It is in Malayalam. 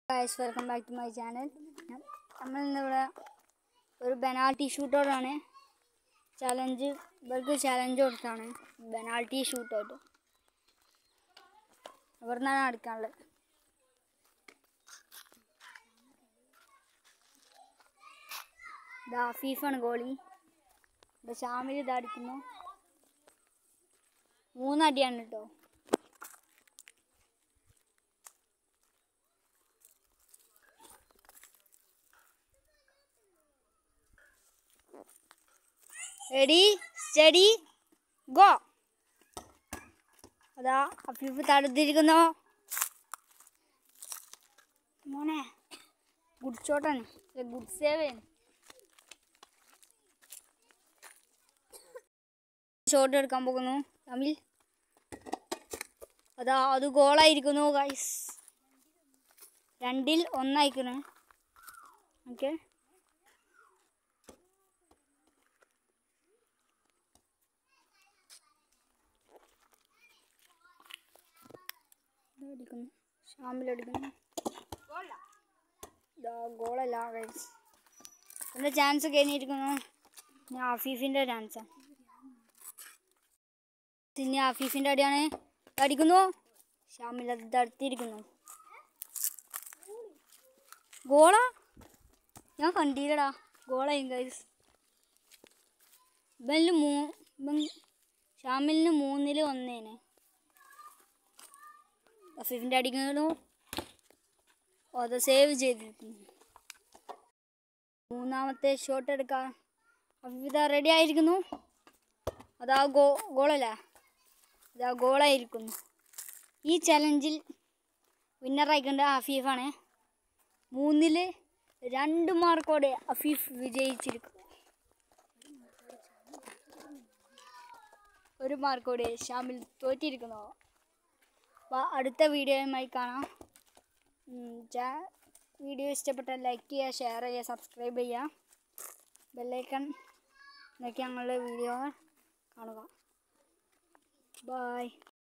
guys welcome back to my channel നമ്മൾ ഇന്നിവിടെ ഒരു ബെനാൾട്ടി ഷൂട്ടൗട്ടാണ് ചലഞ്ച് ഇവർക്ക് ചലഞ്ച് കൊടുത്താണ് ബെനാൾട്ടി ഷൂട്ടൗട്ട് ഇവിടെ നിന്നാണ് അടിക്കാനുള്ളത് ഇത് അഫീഫാണ് ഗോളി ഇവിടെ ഷാമിൽ ഇത് അടിക്കുന്നു മൂന്നടിയാണ് കേട്ടോ റെഡി സ്റ്റഡി ഗോ അതാ അഫീഫ് തടുത്തിരിക്കുന്നു മോനെ ഗുഡ് ഷോട്ടാണ് ഗുഡ് സേവ് ഷോട്ട് എടുക്കാൻ പോകുന്നു തമിഴ് അതാ അത് ഗോളായിരിക്കുന്നു ഗൈസ് രണ്ടിൽ ഒന്നായിക്കണ് ഓക്കെ അടിക്കുന്നു ഷാമിലടിക്കുന്നു ഇതാ ഗോളല്ല ഗൈസ് എൻ്റെ ചാൻസ് കഴിഞ്ഞിരിക്കുന്നു ഞാൻ അഫീഫിൻ്റെ ചാൻസാണ് പിന്നെ അഫീഫിൻ്റെ അടിയാണ് അടിക്കുന്നു ഷാമിൽ അത് തടുത്തിരിക്കുന്നു ഗോളാ ഞാൻ കണ്ടില്ലടാ ഗോളായി ഗൈസ് ഇവനിൽ മൂ ഇവൻ ഷാമിലിന് മൂന്നിൽ ഒന്നേനെ അഫീഫിൻ്റെ അടിക്കുന്നു അത് സേവ് ചെയ്തിരിക്കുന്നു മൂന്നാമത്തെ ഷോട്ട് എടുക്കാൻ അഫീഫ റെഡി ആയിരിക്കുന്നു അതാ ഗോ ഗോളല്ല ഇതാ ഗോളായിരിക്കുന്നു ഈ ചലഞ്ചിൽ വിന്നറായിക്കൊണ്ട് അഫീഫാണ് മൂന്നിൽ രണ്ട് മാർക്കോടെ അഫീഫ് വിജയിച്ചിരിക്കുന്നു ഒരു മാർക്കോടെ ഷാമിൽ തോറ്റിരിക്കുന്നു അപ്പോൾ അടുത്ത വീഡിയോയുമായി കാണാം ഉം, ചാ- വീഡിയോ ഇഷ്ടപ്പെട്ടാൽ ലൈക്ക് ചെയ്യുക ഷെയർ ചെയ്യുക സബ്സ്ക്രൈബ് ചെയ്യുക ബെല്ലൈക്കൺ നോക്കി ഞങ്ങളുടെ വീഡിയോ കാണുക ബൈ